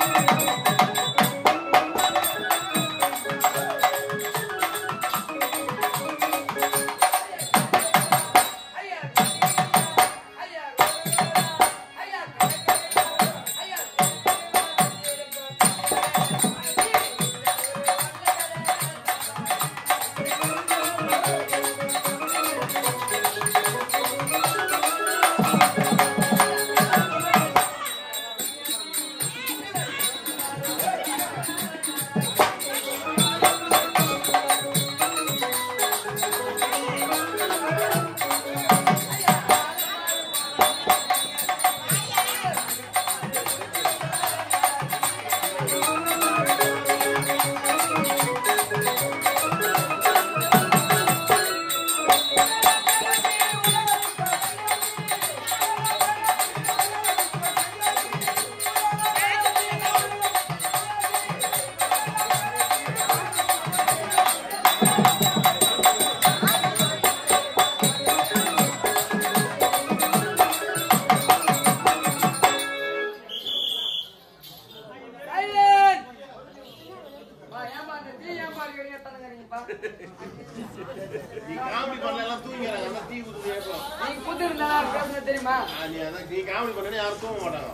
நீ காமெடி பண்ணல எல்லாம் தூங்கிக்கிறாங்க எல்லாம் தீ ஊத்து ஏப்பம் நீங்க புது நல்லா பேசுறது தெரியுமா நீ அதான் நீ காமெடி பண்ணா யாரும் தூங்க மாட்டாங்க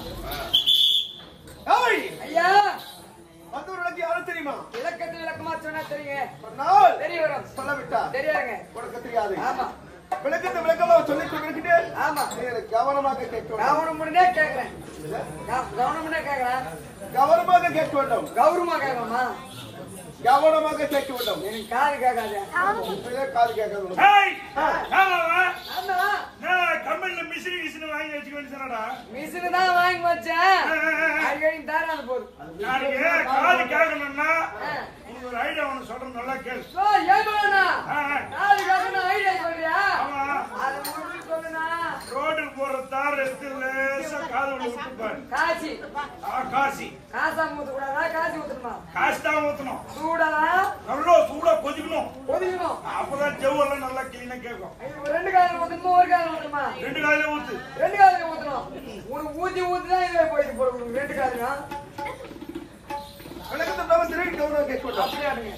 ஆ. ஏய், ஐயா வந்தவர்களுக்கு யாரும் தெரியுமா விளக்கத்து விளக்கமா சொன்னா தெரியுங்க சொன்னால் தெரிய வரும் சொல்ல விட்டா தெரியாதுங்க உனக்கு தெரியாது ஆமா விளக்கத்தை விளக்கமா சொல்லிக் கொண்டிருக்கிறேன் ஆமா நீ எனக்கு கவனமாக கேட்க வேண்டும் கவனம் பண்ணே கேக்குறேன் கவ- கவனம் பண்ணே கேக்குறேன் கவனமாக கேட்க வேண்டும் கௌரவமா கேட்கணுமா கவனமாக கேட்க வேண்டும் எனக்கு காது கேட்காது இப்படியே காது கேட்காது ஏய், ஆமாவா? ஆமா நான் கம்பெனில மிஷினு கிஷினு வாங்கி வச்சுக்க வேண்டியதுதானடா? மிஷினு தான் வாங்கி வச்சேன் அடிக்கடி தாராது போதும் நாளைக்கு காது கேட்கணும்னா, ஆ. உனக்கு ஒரு ஐடியா ஒண்ணு சொல்றேன், நல்லா கேளு. ஓ, ஏகோண்ணா. ஆ, ஆ. காது கேட்கணும் ஐடியா சொல்றியா ஆமா. அதை முடிச்சு சொல்லுண்ணா ரோட்டுக்கு போற தார் எடுத்து லேசா காது உள்ள விட்டு பாரு. காசி ஆ, காசி காசா ஊத்த கூடாதா காசி ஊத்தணுமா காசு தான் ஊத்தணும் சூடா நல்லா சூடா கொதிக்கணும் ஒதுக்கணும் அப்பதான் ஜவ்வெல்லாம் நல்லா கிளீனா கேட்கும் இது ஒரு ரெண்டு காலம் ஊத்தணுமா ஒரு காலம் ஊத்தணுமா ரெண்டு காலையில ஊத்து ரெண்டு காலம் ஊத்தணும் உனக்கு ஊத்தி ஊத்தி தான் இதுல போயிட்டு போடுவோம் ரெண்டு காலம் விளக்கத்தை விடாம திரும்பி கவனம் கேட்க வேண்டும் அப்படியே ஆடுங்க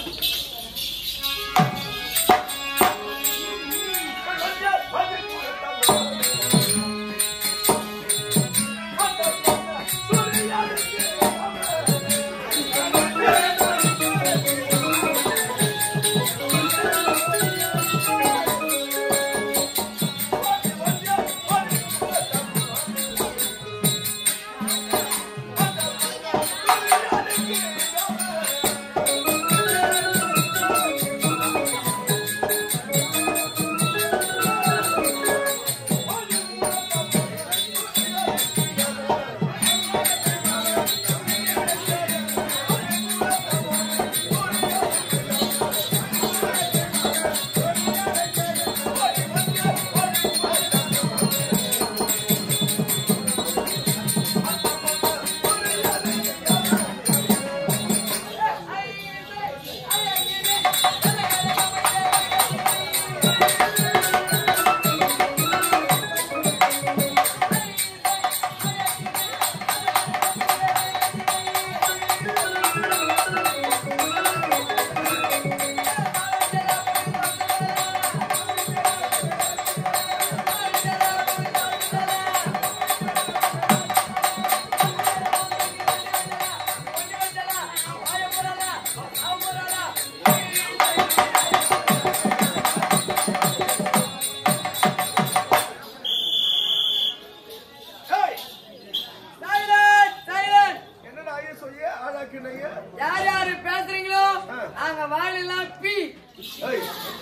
ஏய், Silent, silent. என்னடா ஐயா சொல்லிய ஆளாக்கினைய யார் யாரு பேசுறீங்களோ அங்க வாழலாம் பி ஏய்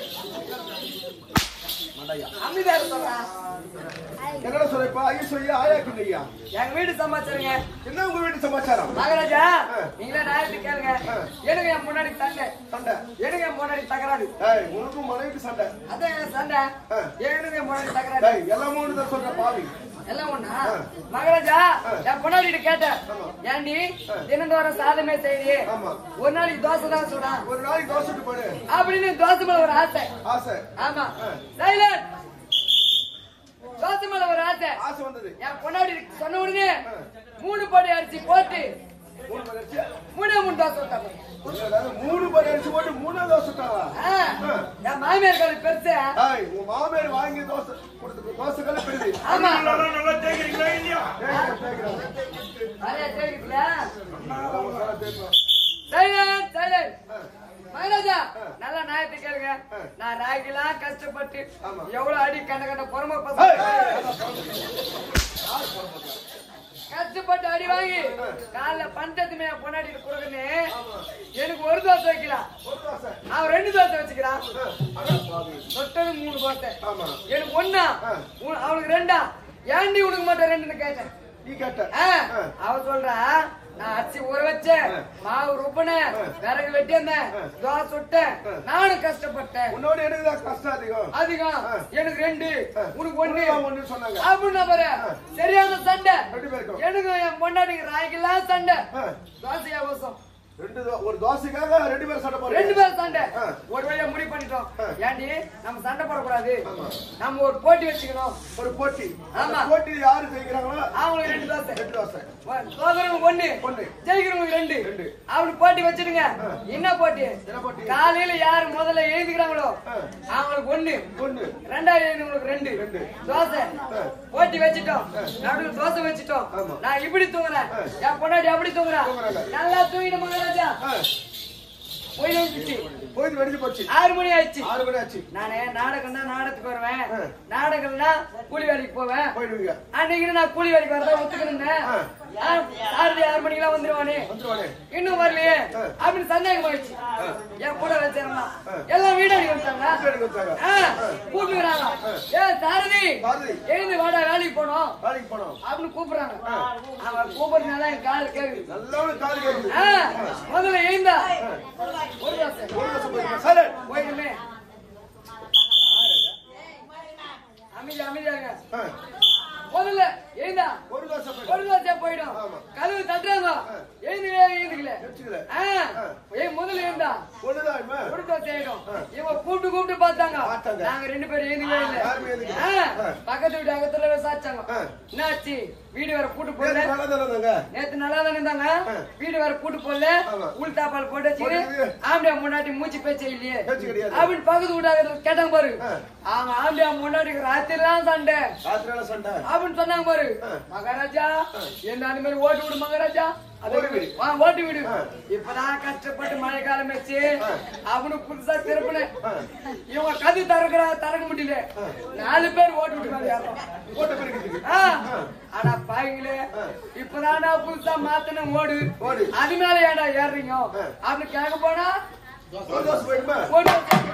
அமைதியா சொல்றா என்னடா சொல்றப்பா ஐயா சொல்லிய ஆளாக்கினையா எங்க வீடு சமாச்சாரங்க என்ன உங்க வீட்டு சமாச்சாரம் மகாராஜா நீங்களே நாயத்து கேளுங்க எனக்கு என் முன்னாடி சண்டை சண்டை எனக்கு என் முன்னாடி தகராறு ஏய் உனக்கும் மனைவிக்கு சண்டை அதான் என் சண்டை எனக்கு என் முன்னாடி தகராறு ஏய் எல்லாமே ஒன்று சொல்ற பாவி எல்லாம் ஒண்ணா மகாராஜா என் பொன்னாடி கேட்டேன் ஏண்டி தினந்தோறும் சாதமே செய்தி ஆமா. ஒரு நாளைக்கு தோசை தான் சுடா ஒரு நாளைக்கு தோசைட்டு போடு அப்படின்னு தோசை மேல ஒரு ஆசை ஆசை ஆமா சைலண்ட் தோசை மேல ஒரு ஆசை ஆசை வந்தது என் பொன்னாடி சொன்ன உடனே மூணு படி அரிசி போட்டு மூணு படி அரிசி மூணே மூணு தோசை விட்டாங்க அதாவது மூணு படி அரிசி போட்டு மூணே தோசை சுட்டாவா ஆ, என் மாமியார் காலு பெருசு ஏய், உன் மாமியார் வாங்கி தோசை கொடுத்து தோசை கல்ல பெருது ஆமா நல்லா நல்லா தேய்க்கிறீங்களா இல்லையா நிறைய கேக்குதுல தேய்க்கிறேன் சைலண்ட் சைலண்ட் மகாராஜா நல்ல நியாயத்தை கேளுங்க நான் ராகிலாம் கஷ்டப்பட்டு ஆமா. எவ்வளவு அடி கண்ட கண்ட பொறுமை ஏய், பசங்க கஷ்டப்பட்டு அடி வாங்கி காலைல பஞ்சத்துமே பொன்னாடி கொடுக்கணும் எனக்கு ஒரு தோசை வைக்கலாம் ஒரு தோசை அவன் ரெண்டு தோசை வச்சுக்கிறான் அட பாவி. தொட்டது மூணு தோசை ஆமா எனக்கு ஒண்ணா ஆ. உன- அவனுக்கு ரெண்டா ஏன்டி உனக்கு மட்டும் ரெண்டுன்னு கேட்டேன் நீ கேட்ட ஆ, ஆ. அவ சொல்றா நான் அரிசி ஊற வச்சேன் மாவு ருப்பினேன் விறகு வெட்டியிருந்தேன் தோசை சுட்டேன் நானும் கஷ்டப்பட்டேன் உன்னோட எனக்கு தான் கஷ்டம் அதிகம் அதிகம் எனக்கு ரெண்டு உனக்கு ஒண்ணு உனக்கு ஒண்ணு சொன்னாங்க அப்படின்னு பாரு சரியான சண்டை ரெண்டு பேருக்கும் எனக்கு என் பொண்டாட்டிக்கு ராய்க்கெல்லாம் சண்டை ஆ. தோசையா கோசம் ரெண்டு தோ- ஒரு தோசைக்காக ரெண்டு பேரும் சண்டை போடுறீங்க ரெண்டு பேரும் சண்டை ஆ. ஒரு வழியா முடிவு பண்ணிட்டோம் ஆ. ஏண்டி நம்ம சண்டை போடக்கூடாது நம்ம ஒரு போட்டி வச்சுக்கணும் ஒரு போட்டி ஆமா. அந்த போட்டி யாரு ஜெயிக்கிறாங்களோ அவங்களுக்கு ரெண்டு தோசை ரெண்டு தோசை தோசைக்கு ஒண்ணு ஒண்ணு. ஜெயிக்கிறவங்களுக்கு ரெண்டு ரெண்டு. அவனுக்கு போட்டி வச்சிடுங்க என்ன போட்டி என்ன போட்டி? காலையில யாரு முதல்ல எழுதுகிறாங்களோ ஆ. அவங்களுக்கு ஒண்ணு ஒண்ணு ரெண்டாவது எழுதுங்களுக்கு ரெண்டு ரெண்டு. தோசை போட்டி வச்சுட்டோம் நடுவில் தோசை வச்சுட்டோம் ஆமா. நான் இப்படி தூங்குறேன் என் பொண்டாட்டி அப்படி தூங்குறேன் தூங்குறாங்க. நல்லா தூங்கிட்டு மகாராஜா ஆ, போய் வந்துச்சு போயிட்டு வெடிச்சு போச்சு ஆறு மணி ஆயிடுச்சு ஆறு மணி ஆச்சு நானே நாடகம்னா நாடகத்துக்கு வருவேன் ஆ. நாடகம்னா கூலி வேலைக்கு போவேன் போயிடுவீங்க அன்னைக்கு நான் கூலி வேலைக்கு வரதா ஒத்துக்கிறேன் ஆ. சாரதி ஆறு மணிக்கெல்லாம் வந்துருவானே வந்துருவானே இன்னும் வரலையே ஆ. அப்படின்னு சந்தேகம் ஆயிடுச்சு என் கூட வச்சிருந்தான் எல்லாம் வீடு அடி வந்துட்டாங்க வீட்டுக்கு வந்தாங்க. கூப்பிடுறாங்க ஏ சாரதி பாரதி எழுந்து வாடா வேலைக்கு போனோம் வேலைக்கு போனோம் அப்படின்னு கூப்பிடுறாங்க அவன் கூப்பிடுறதுனால என் காது கேக்குது நல்லவனு கால் கேக்குது ஆ, முதல்ல எழுந்தா ஒரு தோசை ஒரு வருஷம் போயிருக்க சார் போயிடுமே அமைதி அமைதியாங்க முதல்ல எழுந்தா ஒரு வருஷம் ஒரு போயிருக்க தோசை போயிடும் ஆமா. கதவு தட்டுறாங்க எழுந்து எழுந்துக்கல வச்சுக்கல ஆ, ஏய் முதல்ல எழுந்தா ஒண்ணுதான் இவன். ஒரு தோசை ஆயிடும் இவன் கூப்பிட்டு கூப்பிட்டு பார்த்தாங்க பார்த்தாங்க. நாங்க ரெண்டு பேரும் எழுந்துக்கவே இல்ல யாருமே எழுந்துக்கல. ஆ, ஆ. பக்கத்து வீட்டு அகத்துல விசாரிச்சாங்க ஆ. என்னாச்சு வீடு வேற கூட்டு நேத்து போடல நல்லா தானே இருந்தாங்க? நேத்து நல்லா தானே இருந்தாங்க ஆ. வீடு வேற கூட்டு போடல ஆமா. உள் தாப்பால் போட்டு வச்சுக்கிட்டு போட்டுக்கிட்டு. ஆம்படியா முன்னாடி மூச்சு பேச்சே இல்லையே பேச்சு கிடையாது. அப்படின்னு பக்கத்து வீட்டாக கேட்டாங்க பாரு ஆ. அவங்க ஆம்படியா முன்னாடி ராத்திரிலாம் சண்டை ராத்திரியால சண்டை அப்படின்னு சொன்னாங்க பாரு ஆ. மகாராஜா என்ன அந்த மாதிரி ஓட்டு விடு மகாராஜா அது ஓட்டு விடு. ஆ, ஓட்டு விடு ஆ. இப்பதான் கஷ்டப்பட்டு மழை காலம் வச்சு ஆ. அவனுக்கு புதுசா திருப்பின ஆ. இவங்க கது திறக்கிற திறக்க முடியல நாலு பேர் ஓட்டு விட்டு ஓட்ட பிரிக்கிறதுக்கு ஆ. ஆனா பாய்ங்களே இப்பதான் நான் புதுசா மாத்தின ஓடு ஓடு. அது மேல ஏன்டா ஏறுறீங்க அப்படின்னு கேட்க போனா ஒரு தோசை போயிடுமா ஓட்டு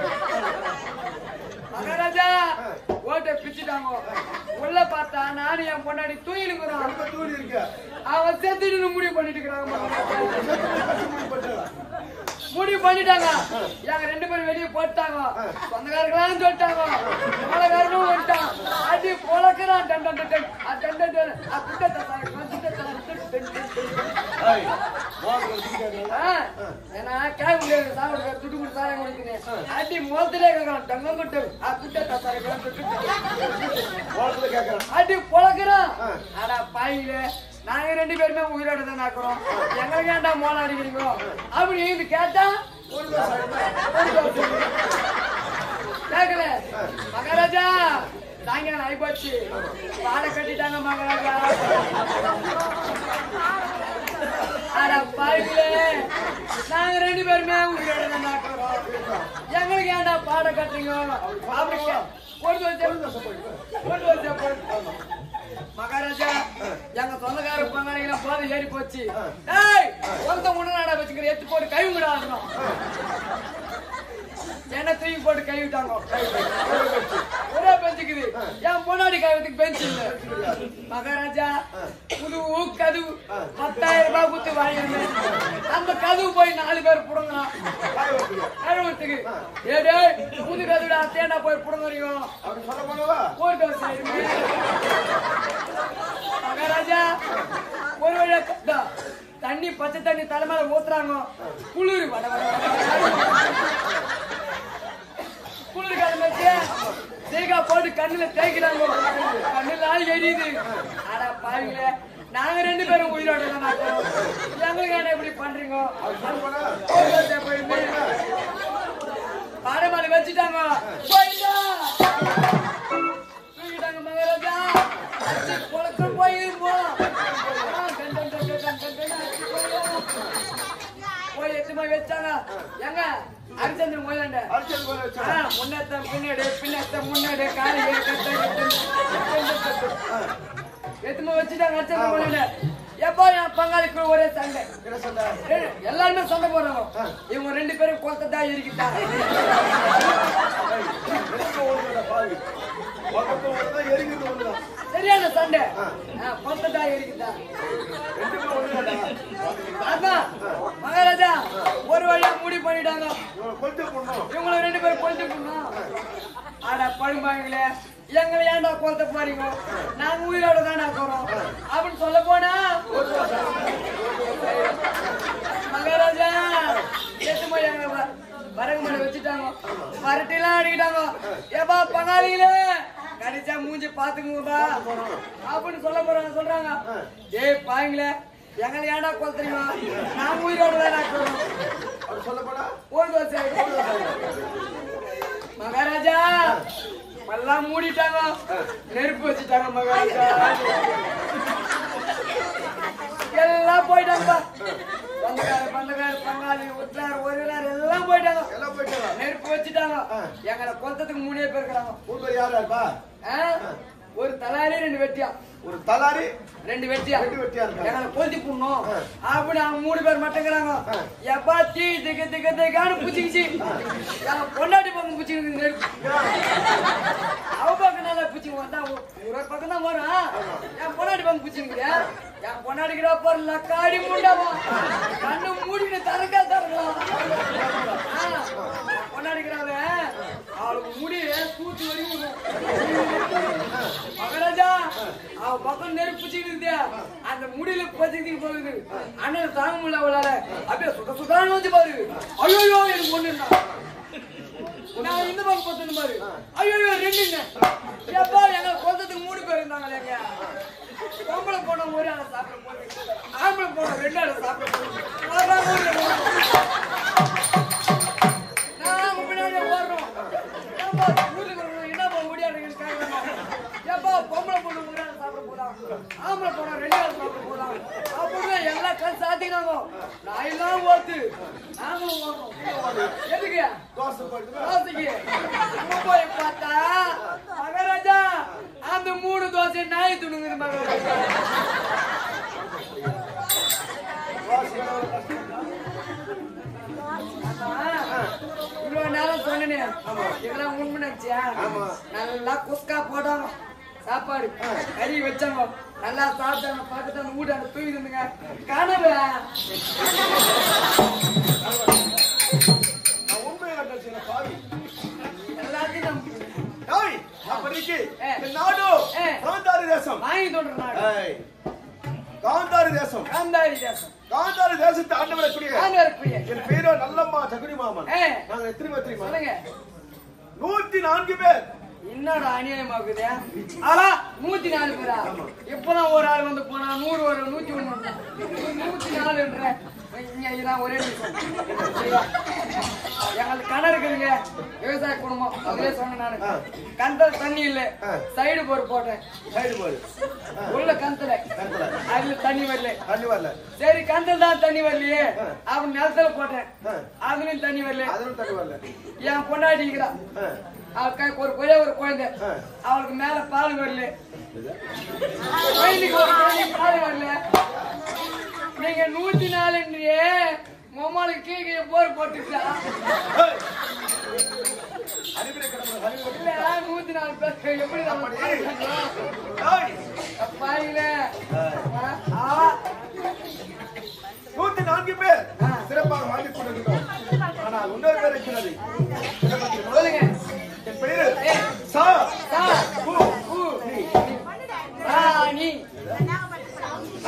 மகாராஜா ஓட்டை பிச்சுட்டாங்க உள்ள பார்த்தா நானும் என் பொண்டாடி தூங்கினுக்குறோம் ரொம்ப தூளி இருக்க அவன் செத்துட்டு முடிவு பண்ணிட்டு இருக்கிறாங்க மகாராஜா. போயிட்டாளா? முடிவு பண்ணிட்டாங்க எங்க ரெண்டு பேரும் வெளியே போட்டாங்க சொந்தக்காரங்களாம் சொல்லிட்டாங்க போலக்காரனும் வந்துட்டான் அடி பொழக்கிறான் டன் டன் டன் டன். அ டன் டன் டன். அ குட்ட தத்தாங்க, குட்ட தத்தாங்க, டன் டன் டன் டன். ஏய், வாங்க, குடிக்காத. ஆ, ஏன்னா கேட்க முடியாது சாப்பிடுற துட்டு கொடுத்து சாயம் கொடுக்குறேன் அடி முகத்திலே கேட்கலாம் தங்கம் கொட்டு அ குட்ட தத்தாங்க, டன் டன் டன். ஓட்டத்துல கேட்கறான். அடி பொழக்கிறான் அடா பாயில நாங்க ரெண்டு பேருமே உயிரோட தான் ஆக்குறோம் எங்களுக்கு ஏன்டா மோளம் அடிக்கிறீங்க அப்படி இது கேட்டா ஒரு தோசை ஆயிடுமா? கேக்கல மகாராஜா சாயங்காலம் ஆயிப்போச்சு பாட கட்டிட்டாங்க மகாராஜா அட பாயிலே நாங்க ரெண்டு பேருமே உயிரோட தான் ஆக்குறோம் எங்களுக்கு ஏன்டா பாட கட்டுறீங்க அப்படி கே- ஒரு வருஷம் ஒரு வருஷம் போய் மகாராஜா எங்க சொந்தக்கார பங்காளிகளை போதை ஏறி போச்சு ஏய் ஒருத்த முன்னாடா வச்சுக்கிற எத்து போட்டு கை விடாடுறோம் என்ன தூக்கி போட்டு கை விட்டாங்க ஒரே பெஞ்சுக்குது என் பொன்னாடி காயத்துக்கு பெஞ்சு இல்ல மகாராஜா புது கதவு பத்தாயிரம் ரூபாய் கொடுத்து வாங்கியிருந்தேன் அந்த கதவு போய் நாலு பேர் புடுங்கலாம் கழுவுறதுக்கு ஏ டேய் புது கதவுடா தேனா போய் புடுங்குறீங்க அப்படி சொல்ல போனவா? போட்டு வச்சிருங்க. மகாராஜா ஒரு வழியா தா, தண்ணி பச்சை தண்ணி தலை மேல ஊத்துறாங்க குளிர் வட வட வட. குளிர் காலம் வச்சு தேங்காய் போட்டு கண்ணுல தேய்க்கிறாங்க கண்ணுல எரியுது ஆனா பாருங்களே நாங்க ரெண்டு பேரும் உயிரோட தான் இருக்கோம் எங்களுக்கு என்ன இப்படி பண்றீங்க போனா கோவிலுக்கு போயிருந்து பாடமாலி வச்சுட்டாங்க போயிட்டா தூக்கிட்டாங்க மகாராஜா அடிச்சு குளக்கம் போய் போலாம் போய் எட்டு போய் வச்சாங்க எங்க ஹரிச்சந்திரன் கோயிலாண்ட அர்ச்சனை போல வச்சா ஆ, முன்னத்த பின்னாடி பின்னத்த முன்னாடி காலி கட்ட எத்துமா வச்சுட்டாங்க ஹரிச்சந்திரன் கோயிலாண்ட எப்போ என் பங்காளிக்கு ஒரே சண்டை என்ன சொன்ன ஏய், எல்லாருமே சண்டை போடுறாங்க இவங்க ரெண்டு பேரும் கொத்ததா இருக்கிட்டாங்க ரெண்டு ஒண்ணுடா பாவி பக்கத்து ஒண்ணுதான் எரிக்கிறது ஒண்ணுதான் சரியான சண்டை கொத்ததா இருக்கிட்டா ரெண்டுமே ஒண்ணுதான்டா அதான் மகாராஜா ஒரு வழியா முடிவு பண்ணிட்டாங்க இவனை கொண்டு போடணும் இவங்கள ரெண்டு பேரும் கொண்டு போனோம் ஆடா பழும்பாங்களே எங்களை ஏன்டா கொல்ல போறீங்க நாங்க உயிரோட தானே போறோம் அப்படின்னு சொல்ல போனா மகாராஜா எட்டுமா எங்க வ- வரகு மலை வச்சுட்டாங்க வரட்டிலாம் அடிக்கிட்டாங்க ஏப்பா பங்காளிகளே கடிச்சா மூஞ்சி பாத்துக்குங்கப்பா அப்படின்னு சொல்ல போறாங்க சொல்றாங்க ஏய் பாருங்களே எங்களை ஏன்டா கொல்றீங்க நாங்க உயிரோட தானே போறோம் அப்படி சொல்ல போனா ஓடு தோசை மகாராஜா எல்லாம் மூடிட்டாங்க நெருப்பு வச்சுட்டாங்க மகாராஜா எல்லாம் போயிட்டாங்க பந்தக்கார பந்தக்கார பங்காளி உற்றார் உறவினர் எல்லாம் போயிட்டாங்க எல்லாம் போயிட்டாங்க நெருப்பு வச்சுட்டாங்க எங்களை கொத்தத்துக்கு மூணே பேர் இருக்கிறாங்க ஊர் பேர் யாரா இருப்பா ஆ? ஒரு தலாரி ரெண்டு வெட்டியா ஒரு தலாரி ரெண்டு வெட்டியா ரெண்டு வெட்டியா இருக்காங்க. எங்களை கொல்தி போடணும் அப்படின்னு அவங்க மூணு பேர் மட்டுங்கிறாங்க எப்பா தீ திக்க திக்க திக்கான்னு புச்சிக்கிச்சு எங்க பொண்டாட்டி பக்கம் புச்சிக்கிட்டு நெருப்பு அவ பக்கம் நல்லா புச்சிங்க வந்தா ஒ- ஒரு பக்கம் தான் வரும் என் பொண்டாட்டி பக்கம் புச்சிங்க என் பொண்டாடிக்கிற பாரு லக்காடி மூண்டாவா கண்ணு மூடிட்டு தரக்கா தரலாம் பொண்டாடிக்கிறாங்க அவளுக்கு முடி தூத்து வரைக்கும் மகாராஜா அவ பக்கம் நெருப்பு பிடிச்சிக்கிட்டு அந்த முடியில பத்திக்கிட்டு போகுது அண்ணன் தாங்க முடியல அவளால அப்படியே சுட சுடான்னு வந்து பாரு ஐயோ எனக்கு ஒண்ணு நான் இந்த பக்கம் பத்து பாரு ஐயோ ரெண்டுங்க எப்பா எங்க கொந்தத்துக்கு மூணு பேர் இருந்தாங்களே எங்க பொம்பளை போன ஒரு ஆளை சாப்பிட போகுது ஆம்பளை போன ரெண்டு ஆளை சாப்பிட போகுது வர்றாங்க ஒரு ரெண்டு. நாங்க பின்னாடியே ஓடுறோம். ஏம்பா, வீட்டுக்கு வரணும், என்னப்பா ஓடியாடுறீங்கன்னு கேக்குறாங்க. ஏம்பா, பொம்பளை பொண்ணு ஒரு ஆள் சாப்பிட போறான். ஆம்பளை பொண்ணு ரெண்டு ஆள் சாப்பிட போறான். அப்படின்னு எல்லாம் கண் சாத்திக்கிறாங்க. நான் எல்லாம் ஓத்து. நாங்களும் ஓடுறோம். எதுக்கு? தோசை போயிட்டு தோசைக்கு. அங்க போய் பார்த்தா, மகாராஜா அந்த மூணு தோசை நாய் துணுங்குது மகாராஜா இவ்வளவு நேரம் சொன்னேனே இதெல்லாம் உண்மை நினைச்சியா நல்லா குஸ்கா போட்டாங்க சாப்பாடு கறி வச்சாங்க நல்லா சாப்பிட்டாங்க பக்கத்து அந்த வீட்டு அந்த தூக்கி இருந்துங்க கனவு நான் உண்மையை கட்டச்சின பாவி எல்லாத்தையும் நம்ம ஏய் அப்படிக்கு ஏ. இந்த நாடு ஏ. காந்தாரி தேசம் வாங்கி தோன்ற நாடு ஏய் காந்தாரி தேசம் காந்தாரி தேசம் காந்தாரி தேசத்தை ஆண்டு வரக்கூடிய காந்தாரி என் பேரோ நல்லம்மா தகுனி மாமன் ஏ. நாங்க எத்தனை பேர் தெரியுமா சொல்லுங்க நூத்தி நான்கு பேர் என்னடா அநியாயமாக்குது ஆனா நூத்தி நாலு பேரா இப்பதான் ஒரு ஆள் வந்து போனா நூறு ஒரு நூத்தி ஒண்ணு வந்தா. நூத்தி நாலுன்ற இங்க இதான் ஒரே நிமிஷம் சரியா? எங்களுக்கு கிணறு இருக்குதுங்க விவசாய குடும்பம் அதுலயே சொன்னேன் நானு கந்தல் தண்ணி இல்ல சைடு போர் போட்டேன் சைடு போடு உள்ள கந்தல கந்தல. அதுல தண்ணி வரல தண்ணி வரல சரி கந்தல் தான் தண்ணி வரலையே அவன் நிலத்துல போட்டேன் ஆ. அதுலயும் தண்ணி வரல அதிலும் தண்ணி வரல என் பொண்டாட்டிக்கிறா ஆ. அவ கை ஒரு ஒரே ஒரு குழந்தை ஆ. அவளுக்கு மேல பால் வரல குழந்தைக்கு ஒரு குழந்தைக்கு பால் வரல நீங்க நூத்தி நாலுன்றியே மொம்மாளுக்கு கீழே போர் போட்டுட்டா ஏய். அறிவுரை கடமை, அறிவுரை இல்ல நூத்தி நாலு பேர் எப்படி நம்ம கடமை. ஏய். பாருங்களே ஆ நூத்தி நான்கு பேர் சிறப்பாக வாழ்ந்து கொண்டிருக்கிறோம் ஆனால் இன்னொரு பேர் இருக்கிறது சிறப்பாக சொல்லுங்க என் பெயரு சா சா கு ஊ ராணி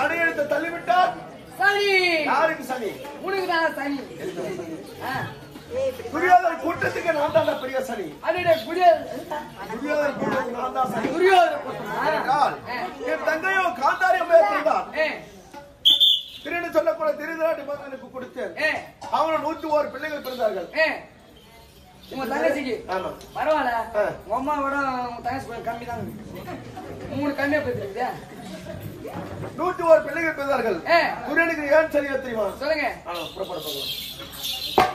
நடையெழுத்த தள்ளிவிட்டால் சனி யாருக்கு சனி உனக்கு தான் சனி ஆ. துரியோதன கூட்டத்துக்கு நான் தான் பெரிய சனி அடடே புரிய துரியோதன கூட்டத்துக்கு நான் தான் சனி துரியோதன கூட்டமா என்றால், என் தங்கையோ காந்தாரி அம்மையை பிறந்தார் ஏ திருடு சொல்லக்கூட திருநாட்டு மகனுக்கு கொடுத்தேன் ஏ அவன நூத்தி ஓரு பிள்ளைகள் பிறந்தார்கள் ஏ உங்க தங்கச்சிக்கு ஆமா பரவாயில்ல ஆ. உங்க அம்மா விட உங்க தங்கச்சி கொஞ்சம் கம்மி தான் மூணு கம்மியா போயிருக்குதா நூத்தி ஓரு பிள்ளைகள் பிறந்தார்கள் ஏ துரியனுக்கு ஏன் சரியா தெரியுமா சொல்லுங்க ஆ, புறப்பட போகலாம்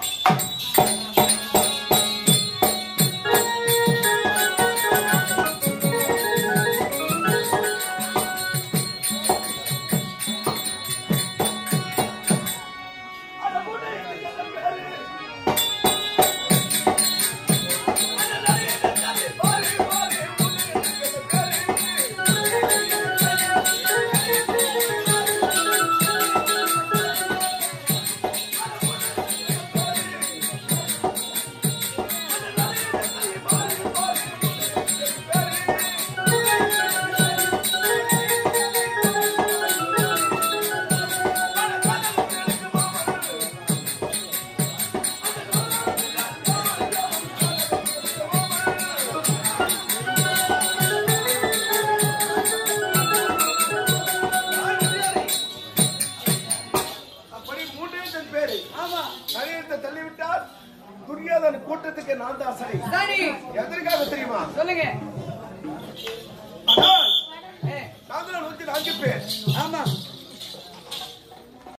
அப்படி மூன்றே தன் பேரு ஆமா நகையத்தை தள்ளிவிட்டால் துரியோதன கூட்டத்துக்கு நான் தான் சரி சரி எதற்காக தெரியுமா சொல்லுங்க ஆனால் ஏ நாங்களும் நூத்தி நான்கு பேர் ஆமா